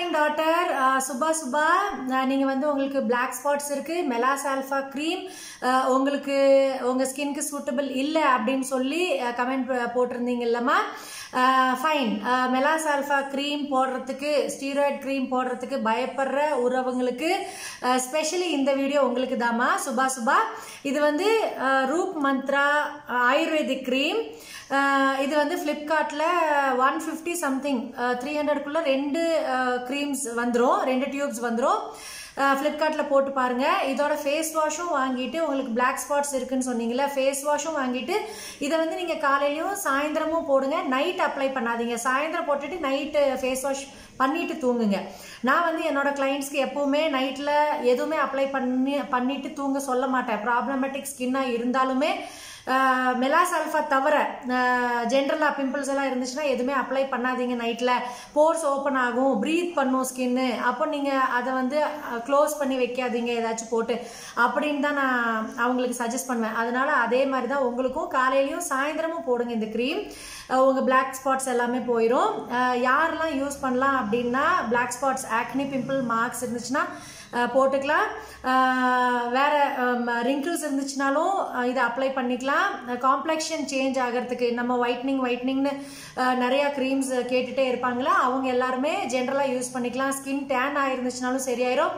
darling daughter Subha Subha அஹ், நீங்க வந்து உங்களுக்கு பிளாக் ஸ்பாட்ஸ் இருக்கு மெலாஸ் ஆல்ஃபா க்ரீம் உங்களுக்கு உங்க ஸ்கின்க்கு சூட்டபிள் இல்லை அப்படின்னு சொல்லி கமெண்ட் போட்டிருந்தீங்க இல்லம்மா ஃபைன் மெலாஸ் ஆல்ஃபா க்ரீம் போடுறதுக்கு ஸ்டீராய்ட் க்ரீம் போடுறதுக்கு பயப்படுற உறவுங்களுக்கு ஸ்பெஷலி இந்த வீடியோ உங்களுக்கு தாம்மா சுபா சுபா இது வந்து அஹ், ரூப் மந்த்ரா ஆயுர்வேதிக் க்ரீம் இது வந்து ஃப்ளிப்கார்ட்டில் ஒன் ஃபிஃப்டி சம்திங் த்ரீ ஹண்ட்ரட்குள்ளே ரெண்டு க்ரீம்ஸ் வந்துடும் ரெண்டு டியூப்ஸ் வந்துடும் ஃப்ளிப்கார்ட்டில் போட்டு பாருங்க இதோட ஃபேஸ் வாஷும் வாங்கிட்டு உங்களுக்கு பிளாக் ஸ்பாட்ஸ் இருக்குன்னு சொன்னீங்கல்ல ஃபேஸ் வாஷும் வாங்கிட்டு இதை வந்து நீங்கள் காலையிலையும் சாயந்தரமும் போடுங்க நைட் அப்ளை பண்ணாதீங்க சாயந்தரம் போட்டுட்டு நைட்டு ஃபேஸ் வாஷ் பண்ணிட்டு தூங்குங்க நான் வந்து என்னோட கிளைண்ட்ஸ்க்கு எப்பவுமே நைட்டில் எதுவுமே அப்ளை பண்ணி பண்ணிட்டு தூங்க சொல்ல மாட்டேன் ப்ராப்ளமேட்டிக் ஸ்கின்னாக இருந்தாலுமே மெலாஸ் அல்ஃபா தவிர ஜென்ரலாக பிம்பிள்ஸ் எல்லாம் இருந்துச்சுன்னா எதுவுமே அப்ளை பண்ணாதீங்க நைட்டில் போர்ஸ் ஓப்பன் ஆகும் ப்ரீத் பண்ணும் ஸ்கின்னு அப்போ நீங்கள் அதை வந்து க்ளோஸ் பண்ணி வைக்காதீங்க ஏதாச்சும் போட்டு அப்படின்னு தான் நான் அவங்களுக்கு சஜஸ்ட் பண்ணுவேன் அதனால அதே மாதிரி தான் உங்களுக்கும் காலையிலையும் சாயந்தரமும் போடுங்க இந்த க்ரீம் உங்கள் பிளாக் ஸ்பாட்ஸ் எல்லாமே போயிடும் அஹ் யாரெல்லாம் யூஸ் பண்ணலாம் அப்படின்னா black spots acne pimple marks இருந்துச்சுன்னா அஹ் போட்டுக்கலாம் அஹ் வேற ரிங்கிள்ஸ் இருந்துச்சுனாலும் அஹ் இதை அப்ளை பண்ணிக்கலாம் காம்ப்ளெக்ஷன் சேஞ்ச் ஆகிறதுக்கு நம்ம ஒயிட்னிங் ஒயிட்னிங்னு நிறைய க்ரீம்ஸ் கேட்டுட்டே இருப்பாங்களா அவங்க எல்லாருமே ஜென்ரலாக யூஸ் பண்ணிக்கலாம் ஸ்கின் டேன் ஆயிருந்துச்சுனாலும் சரியாயிரும்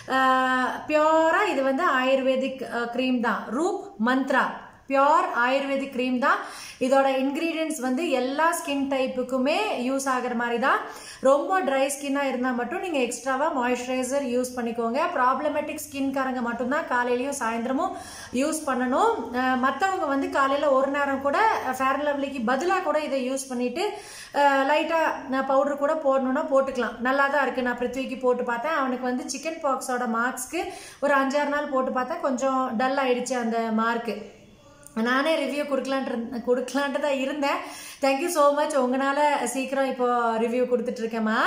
பியூராக இது வந்து ஆயுர்வேதிக் க்ரீம் தான் Roop Mantra pure ayurvedic cream தான் இதோட இன்க்ரீடியன்ஸ் வந்து எல்லா ஸ்கின் டைப்புக்குமே யூஸ் ஆகிற மாதிரி தான் ரொம்ப ட்ரை ஸ்கின்னாக இருந்தால் மட்டும் நீங்கள் எக்ஸ்ட்ராவாக மாய்ஸ்சரைசர் யூஸ் பண்ணிக்கோங்க ப்ராப்ளமேட்டிக் ஸ்கின்காரங்க மட்டும்தான் காலையிலையும் சாயந்தரமும் யூஸ் பண்ணணும் மற்றவங்க வந்து காலையில் ஒரு நேரம் கூட ஃபேர் லவ்லிக்கு பதிலாக கூட இதை யூஸ் பண்ணிட்டு லைட்டாக பவுடர் கூட போடணும்னா போட்டுக்கலாம் நல்லா தான் இருக்குது நான் பிருத்விக்கு போட்டு பார்த்தேன் அவனுக்கு வந்து சிக்கன் பாக்ஸோட மார்க்ஸ்க்கு ஒரு அஞ்சாறு நாள் போட்டு பார்த்தேன் கொஞ்சம் டல் ஆயிடுச்சு அந்த மார்க்கு நானே ரிவ்யூ கொடுக்கலான்ட்டு கொடுக்கலான்ட்டு தான் இருந்தேன் தேங்க்யூ ஸோ மச் உங்களால் சீக்கிரம் இப்போ ரிவ்யூ கொடுத்துட்ருக்கேம்மா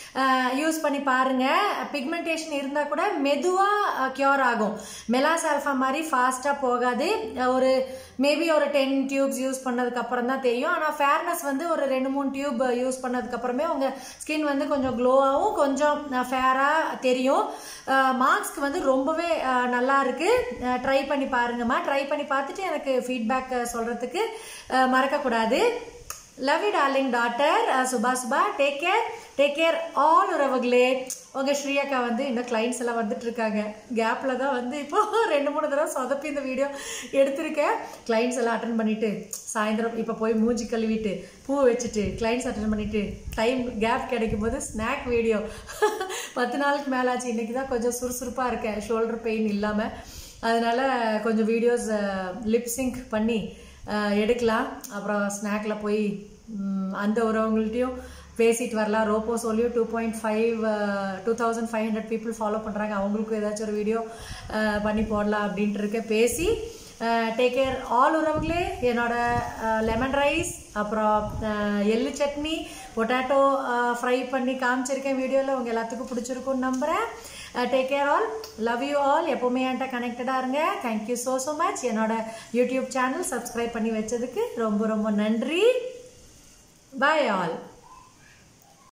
யூஸ் பண்ணி பாருங்க பிக்மெண்டேஷன் இருந்தால் கூட மெதுவாக க்யூர் ஆகும் மெலாஸ் ஆல்ஃபா மாதிரி ஃபாஸ்ட்டாக போகாது ஒரு மேபி ஒரு டென் டியூப்ஸ் யூஸ் பண்ணதுக்கு அப்புறம் தான் தெரியும் ஆனால் ஃபேர்னஸ் வந்து ஒரு ரெண்டு மூணு டியூப் யூஸ் பண்ணதுக்கு அப்புறமே உங்கள் ஸ்கின் வந்து கொஞ்சம் க்ளோவாகவும் கொஞ்சம் ஃபேராக தெரியும் மார்க்ஸ்க்கு வந்து ரொம்பவே அஹ், நல்லா இருக்கு ட்ரை பண்ணி பாருங்கம்மா ட்ரை பண்ணி பார்த்துட்டு எனக்கு ஃபீட்பேக் சொல்றதுக்கு அஹ், மறக்கக்கூடாது love you darling daughter Subha Subha take care take care all உறவுகளே உங்க ஸ்ரீயக்கா வந்து இன்னும் கிளைண்ட்ஸ் எல்லாம் வந்துட்டு இருக்காங்க கேப்ல தான் வந்து இப்போ ரெண்டு மூணு தடவை சொதப்பி இந்த வீடியோ எடுத்திருக்கேன் கிளைண்ட்ஸ் எல்லாம் அட்டன் பண்ணிட்டு சாயந்தரம் இப்போ போய் மூஞ்சி கழுவிட்டு பூ வச்சுட்டு கிளைண்ட்ஸ் அட்டன் பண்ணிட்டு டைம் கேப் கிடைக்கும் போது ஸ்நாக் வீடியோ பத்து நாளுக்கு மேலாச்சு இன்னைக்கு தான் கொஞ்சம் சுறுசுறுப்பாக இருக்கேன் ஷோல்டர் பெயின் இல்லாமல் அதனால கொஞ்சம் வீடியோஸ் லிப் சிங்க் பண்ணி அஹ், எடுக்கலாம் அப்புறம் ஸ்நாக்ல போய் ம், அந்த உறவங்கள்ட்டையும் பேசிட்டு வரலாம் ரோப்போ சொல்லியும் two point five two thousand five hundred people follow பண்ணுறாங்க அவங்களுக்கும் ஏதாச்சும் ஒரு வீடியோ பண்ணி போடலாம் அப்படின்ட்டு இருக்க பேசி டேக் கேர் ஆல் உறவுகளே என்னோட லெமன் ரைஸ் அப்புறம் அஹ், எள்ளு சட்னி பொட்டேட்டோ ஃப்ரை பண்ணி காமிச்சிருக்கேன் வீடியோவில் உங்கள் எல்லாத்துக்கும் பிடிச்சிருக்கும்னு நம்புகிறேன் take care all love you all எப்போவுமே என்கிட்ட கனெக்டடாக இருங்க தேங்க்யூ ஸோ ஸோ மச் என்னோட யூடியூப் சேனல் சப்ஸ்கிரைப் பண்ணி வச்சதுக்கு ரொம்ப ரொம்ப நன்றி பாய் ஆல்